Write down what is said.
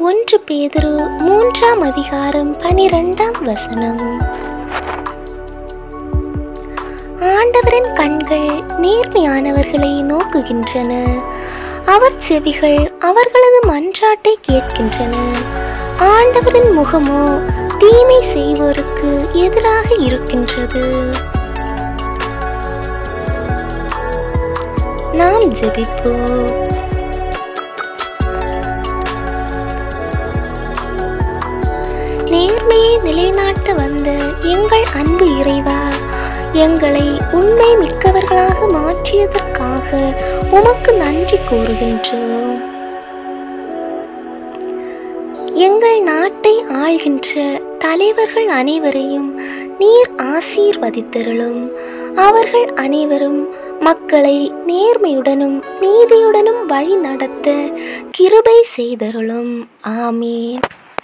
ஒன்று பேதுரு மூன்றாம் அதிகாரம் பனிரெண்டாம் வசனம் ஆண்டவரின் கண்கள் நேர்மையானவர்களை நோக்குகின்றன அவர் செவிகள் அவர்களது மன்றாட்டை கேட்கின்றன ஆண்டவரின் முகமோ தீமை செய்வோருக்கு எதிராக இருக்கின்றது நாம் ஜெபிப்போம் நேர்மையை நிலைநாட்ட வந்த எங்கள் அன்பு இறைவா எங்களை உண்மை மிக்கவர்களாக மாற்றியதற்காக உமக்கு நன்றி கூறுகின்றோம் எங்கள் நாட்டை ஆள்கின்ற தலைவர்கள் அனைவரையும் நீர் ஆசீர்வதித்தருளும் அவர்கள் அனைவரும் மக்களை நேர்மையுடனும் நீதியுடனும் வழி நடத்த கிருபை செய்தருளும் ஆமீன்